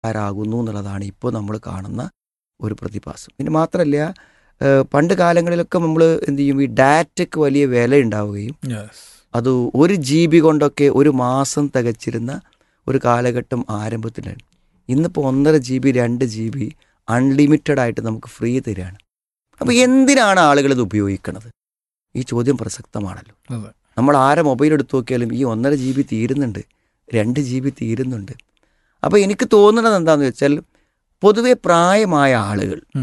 കാരണക്കാരാകുന്നു എന്നുള്ളതാണ് ഇപ്പോൾ നമ്മൾ കാണുന്ന ഒരു പ്രതിഭാസം പിന്നെ മാത്രമല്ല ഏഹ്, പണ്ട് കാലങ്ങളിലൊക്കെ നമ്മൾ എന്ത് ചെയ്യും ഈ ഡാറ്റയ്ക്ക് വലിയ വില ഉണ്ടാവുകയും അത് ഒരു ജി ബി കൊണ്ടൊക്കെ ഒരു മാസം തികച്ചിരുന്ന ഒരു കാലഘട്ടം ആരംഭത്തിലാണ് ഇന്നിപ്പോൾ ഒന്നര ജി ബി രണ്ട് ജി ബി അൺലിമിറ്റഡ് ആയിട്ട് നമുക്ക് ഫ്രീ തരികയാണ് അപ്പോൾ എന്തിനാണ് ആളുകൾ ഇത് ഉപയോഗിക്കുന്നത് ഈ ചോദ്യം പ്രസക്തമാണല്ലോ അതെ. നമ്മൾ ആരെ മൊബൈൽ എടുത്തു നോക്കിയാലും ഈ ഒന്നര ജി ബി തീരുന്നുണ്ട് രണ്ട് ജി ബി തീരുന്നുണ്ട് അപ്പോൾ എനിക്ക് തോന്നുന്നത് എന്താണെന്ന് വെച്ചാൽ പൊതുവെ പ്രായമായ ആളുകൾ ഉം.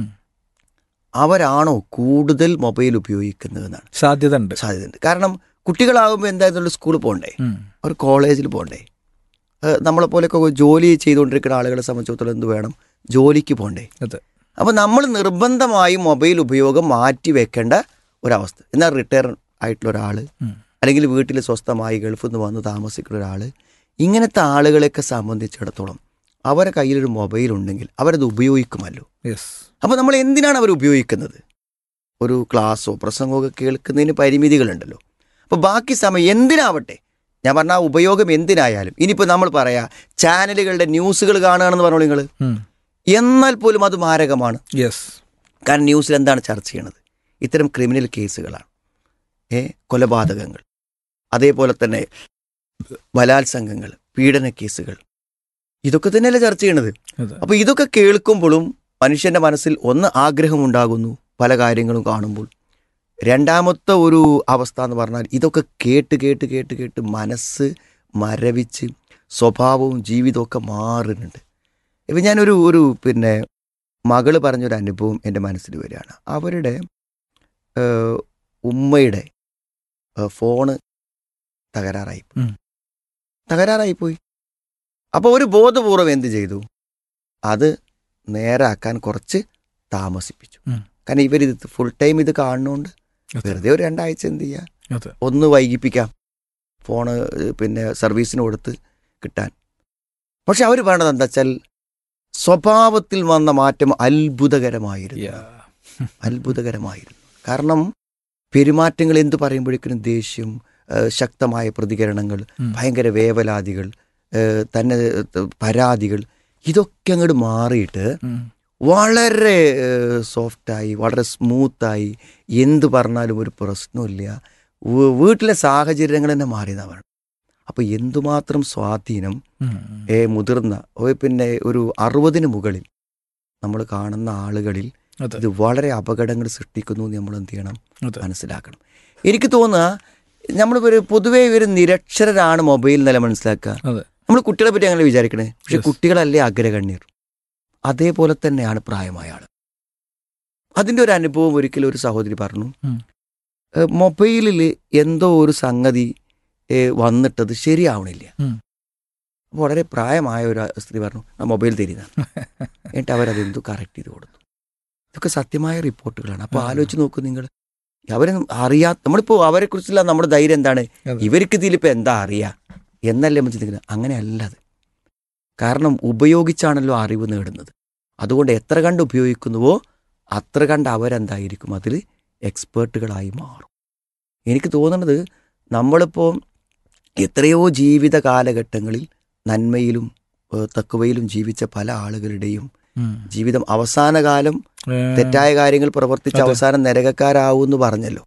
അവരാണോ കൂടുതൽ മൊബൈൽ ഉപയോഗിക്കുന്നതെന്നാണ് സാധ്യത ഉണ്ട് സാധ്യതയുണ്ട് കാരണം കുട്ടികളാകുമ്പോൾ എന്തായാലും സ്കൂളിൽ പോകണ്ടേ ഉം. അവർ കോളേജിൽ പോകണ്ടേ ഏഹ് നമ്മളെപ്പോലെയൊക്കെ ജോലി ചെയ്തുകൊണ്ടിരിക്കുന്ന ആളുകളെ സംബന്ധിച്ചിടത്തോളം എന്ത് വേണം ജോലിക്ക് പോകണ്ടേ അതെ. അപ്പോൾ നമ്മൾ നിർബന്ധമായും മൊബൈൽ ഉപയോഗം മാറ്റി വെക്കേണ്ട ഒരവസ്ഥ എന്നാൽ റിട്ടയർ ആയിട്ടുള്ള ഒരാൾ ഉം. അല്ലെങ്കിൽ വീട്ടിൽ സ്വസ്ഥമായി ഗൾഫിൽ നിന്ന് വന്ന് താമസിക്കുന്ന ഒരാൾ ഇങ്ങനത്തെ ആളുകളെയൊക്കെ സംബന്ധിച്ചിടത്തോളം അവരുടെ കയ്യിലൊരു മൊബൈൽ ഉണ്ടെങ്കിൽ അവരത് ഉപയോഗിക്കുമല്ലോ യെസ് അപ്പോൾ നമ്മൾ എന്തിനാണ് അവർ ഉപയോഗിക്കുന്നത് ഒരു ക്ലാസ്സോ പ്രസംഗമോ ഒക്കെ കേൾക്കുന്നതിന് പരിമിതികളുണ്ടല്ലോ അപ്പോൾ ബാക്കി സമയം എന്തിനാവട്ടെ ഞാൻ പറഞ്ഞ ആ ഉപയോഗം എന്തിനായാലും ഇനിയിപ്പോൾ നമ്മൾ പറയാ ചാനലുകളുടെ ന്യൂസുകൾ കാണുകയാണെന്ന് പറഞ്ഞോളൂ നിങ്ങൾ എന്നാൽ പോലും അത് മാരകമാണ് യെസ് കാരണം ന്യൂസിൽ എന്താണ് ചർച്ച ചെയ്യണത് ഇത്തരം ക്രിമിനൽ കേസുകളാണ് ഏ കൊലപാതകങ്ങൾ അതേപോലെ തന്നെ ബലാത്സംഗങ്ങൾ പീഡന കേസുകൾ ഇതൊക്കെ തന്നെയല്ലേ ചർച്ച ചെയ്യണത് അതെ അപ്പോൾ ഇതൊക്കെ കേൾക്കുമ്പോഴും മനുഷ്യന്റെ മനസ്സിൽ ഒന്ന് ആഗ്രഹമുണ്ടാകുന്നു പല കാര്യങ്ങളും കാണുമ്പോൾ രണ്ടാമത്തെ ഒരു അവസ്ഥ എന്ന് പറഞ്ഞാൽ ഇതൊക്കെ കേട്ട് കേട്ട് കേട്ട് കേട്ട് മനസ്സ് മരവിച്ച് സ്വഭാവവും ജീവിതവും ഒക്കെ മാറുന്നുണ്ട് ഇപ്പം ഞാനൊരു ഒരു പിന്നെ മകള് പറഞ്ഞൊരു അനുഭവം എൻ്റെ മനസ്സിൽ വരികയാണ് അവരുടെ ഏഹ്, ഉമ്മയുടെ ഏഹ്, ഫോണ് തകരാറായി ഉം. തകരാറായിപ്പോയി അപ്പോൾ ഒരു ബോധപൂർവം എന്ത് ചെയ്തു അത് നേരാക്കാൻ കുറച്ച് താമസിപ്പിച്ചു ഉം. കാരണം ഇവരിത് ഫുൾ ടൈം ഇത് കാണുന്നതുകൊണ്ട് അതെ. വെറുതെ ഒരു രണ്ടാഴ്ച എന്ത് ചെയ്യുക അതെ ഒന്ന് വൈകിപ്പിക്കാം ഫോണ് പിന്നെ സർവീസിന് കൊടുത്ത് കിട്ടാൻ പക്ഷെ അവർ വേണ്ടത് എന്താ വെച്ചാൽ സ്വഭാവത്തിൽ വന്ന മാറ്റം അത്ഭുതകരമായിരുന്നു Yeah. അത്ഭുതകരമായിരുന്നു കാരണം പെരുമാറ്റങ്ങൾ എന്ത് പറയുമ്പോഴേക്കും ദേഷ്യം ഏഹ് ശക്തമായ പ്രതികരണങ്ങൾ ഉം. ഭയങ്കര വേവലാതികൾ ഏഹ് തന്നെ ഏഹ് പരാതികൾ ഇതൊക്കെ അങ്ങോട്ട് മാറിയിട്ട് ഉം. വളരെ ഏഹ് സോഫ്റ്റായി വളരെ സ്മൂത്തായി എന്ത് പറഞ്ഞാലും ഒരു പ്രശ്നമില്ല വീ- വീട്ടിലെ സാഹചര്യങ്ങൾ തന്നെ മാറിയതാണ് പറയുന്നത് അപ്പോൾ എന്തുമാത്രം സ്വാധീനം ഉം. ഏ മുതിർന്ന ഓ പിന്നെ ഒരു അറുപതിന് മുകളിൽ നമ്മൾ കാണുന്ന ആളുകളിൽ അതെ ഇത് വളരെ അപകടങ്ങൾ സൃഷ്ടിക്കുന്നു എന്ന് നമ്മൾ എന്ത് ചെയ്യണം അതെ മനസ്സിലാക്കണം എനിക്ക് തോന്നുക നമ്മൾ ഒരു പൊതുവേ ഒരു നിരക്ഷരരാണ് മൊബൈൽ നില മനസ്സിലാക്കുക അതെ നമ്മൾ കുട്ടികളെ പറ്റി അങ്ങനെ വിചാരിക്കണേ പക്ഷെ Yes. കുട്ടികളല്ലേ അഗ്രഗണ്യർ അതേപോലെ തന്നെയാണ് പ്രായമായ ആൾ അതിൻ്റെ ഒരു അനുഭവം ഒരിക്കലും ഒരു സഹോദരി പറഞ്ഞു ഉം. ഏഹ് മൊബൈലിൽ എന്തോ ഒരു സംഗതി ഏഹ് വന്നിട്ടത് ശരിയാവണില്ല ഉം. അപ്പോൾ വളരെ പ്രായമായ ഒരു സ്ത്രീ പറഞ്ഞു ആ മൊബൈൽ തരുന്ന എന്നിട്ട് അവരതെന്തോ കറക്റ്റ് ചെയ്ത് കൊടുത്തു ഇതൊക്കെ സത്യമായ റിപ്പോർട്ടുകളാണ് അപ്പോൾ ആ. ആലോചിച്ച് നോക്കൂ നിങ്ങൾ അവരെ അറിയാ നമ്മളിപ്പോൾ അവരെക്കുറിച്ചുള്ള നമ്മുടെ ധൈര്യം എന്താണ് അതെ. ഇവർക്ക് ഇതിലിപ്പോൾ എന്താ അറിയാ എന്നല്ലേ നമ്മൾ ചിന്തിക്കുന്നത് അങ്ങനെയല്ല അത് കാരണം ഉപയോഗിച്ചാണല്ലോ അറിവ് നേടുന്നത് അതുകൊണ്ട് എത്ര കണ്ട് ഉപയോഗിക്കുന്നുവോ അത്ര കണ്ട് അവരെന്തായിരിക്കും അതിൽ എക്സ്പേർട്ടുകളായി മാറും എനിക്ക് തോന്നുന്നത് നമ്മളിപ്പോൾ എത്രയോ ജീവിത കാലഘട്ടങ്ങളിൽ നന്മയിലും ഏഹ്, തക്കുവയിലും ജീവിച്ച പല ആളുകളുടെയും ഉം. ജീവിതം അവസാന കാലം ഏ, തെറ്റായ കാര്യങ്ങൾ പ്രവർത്തിച്ച് അതെ. അവസാനം നരകക്കാരാവും എന്ന് പറഞ്ഞല്ലോ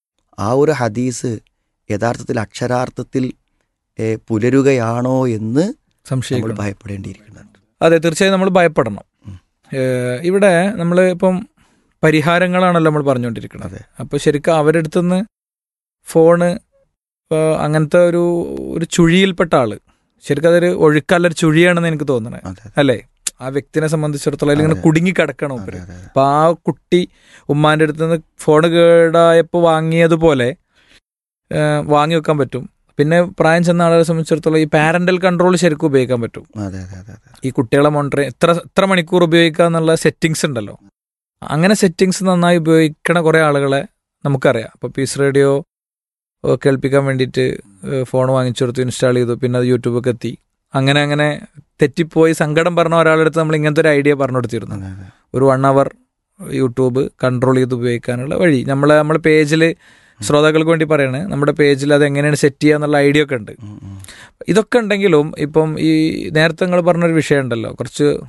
ആ ഒരു ഹദീസ് യഥാർത്ഥത്തിൽ അക്ഷരാർത്ഥത്തിൽ ഏ, പുലരുകയാണോ എന്ന് നമ്മൾ സംശയിക്കണം ഭയപ്പെടേണ്ടിയിരിക്കുന്നുണ്ട് അതെ തീർച്ചയായും നമ്മൾ ഭയപ്പെടണം ഉം. ഏഹ് ഇവിടെ നമ്മൾ ഇപ്പം പരിഹാരങ്ങളാണല്ലോ നമ്മൾ പറഞ്ഞുകൊണ്ടിരിക്കുന്നത് അതെ. അപ്പോൾ ശരിക്കും അവരുടെ അടുത്തുനിന്ന് ഫോണ് ഇപ്പൊ അങ്ങനത്തെ ഒരു ഒരു ചുഴിയിൽപ്പെട്ട ആള് ശരിക്കും അതൊരു ഒഴുക്കല്ലൊരു ചുഴിയാണെന്ന് എനിക്ക് തോന്നണേ അതെ അല്ലേ ആ വ്യക്തിനെ സംബന്ധിച്ചിടത്തോളം അല്ലെങ്കിൽ ഇങ്ങനെ അതെ. കുടുങ്ങി കിടക്കണം അതെ, ഉപരി അതെ, അതെ. അപ്പൊ ആ കുട്ടി ഉമ്മാന്റെ അടുത്ത് നിന്ന് ഫോൺ കേടായപ്പോൾ വാങ്ങിയതുപോലെ ഏഹ് വാങ്ങി വെക്കാൻ പറ്റും പിന്നെ പ്രായം ചെന്ന ആളുകളെ സംബന്ധിച്ചിടത്തോളം ഈ പാരന്റൽ കൺട്രോൾ ശരിക്കും ഉപയോഗിക്കാൻ പറ്റും അതെ അതെ അതെ അതെ ഈ കുട്ടികളെ മോണിറ്റർ എത്ര എത്ര മണിക്കൂർ ഉപയോഗിക്കുക എന്നുള്ള സെറ്റിങ്സ് ഉണ്ടല്ലോ അങ്ങനെ സെറ്റിങ്സ് നന്നായി ഉപയോഗിക്കണ കുറേ ആളുകളെ നമുക്കറിയാം അപ്പോൾ പീസ് റേഡിയോ ഏഹ് കേൾപ്പിക്കാൻ വേണ്ടിയിട്ട് ഫോൺ വാങ്ങിച്ചു കൊടുത്തു ഇൻസ്റ്റാൾ ചെയ്തു പിന്നെ അത് യൂട്യൂബൊക്കെ എത്തി അങ്ങനെ അങ്ങനെ തെറ്റിപ്പോയി സങ്കടം പറഞ്ഞ ഒരാളുടെ അടുത്ത് നമ്മൾ ഇങ്ങനത്തെ ഒരു ഐഡിയ പറഞ്ഞു കൊടുത്തിരുന്നു അതെ, അതെ. ഒരു വൺ അവർ യൂട്യൂബ് കൺട്രോൾ ചെയ്ത് ഉപയോഗിക്കാനുള്ള വഴി നമ്മൾ നമ്മുടെ പേജിൽ ശ്രോതാക്കൾക്ക് വേണ്ടി പറയണേ നമ്മുടെ പേജിൽ അത് എങ്ങനെയാണ് സെറ്റ് ചെയ്യുക എന്നുള്ള ഐഡിയ ഒക്കെ ഉണ്ട് ഉം, ഉം. ഇതൊക്കെ ഉണ്ടെങ്കിലും ഇപ്പം ഈ നേരത്തെ നിങ്ങൾ പറഞ്ഞൊരു വിഷയം ഉണ്ടല്ലോ കുറച്ച്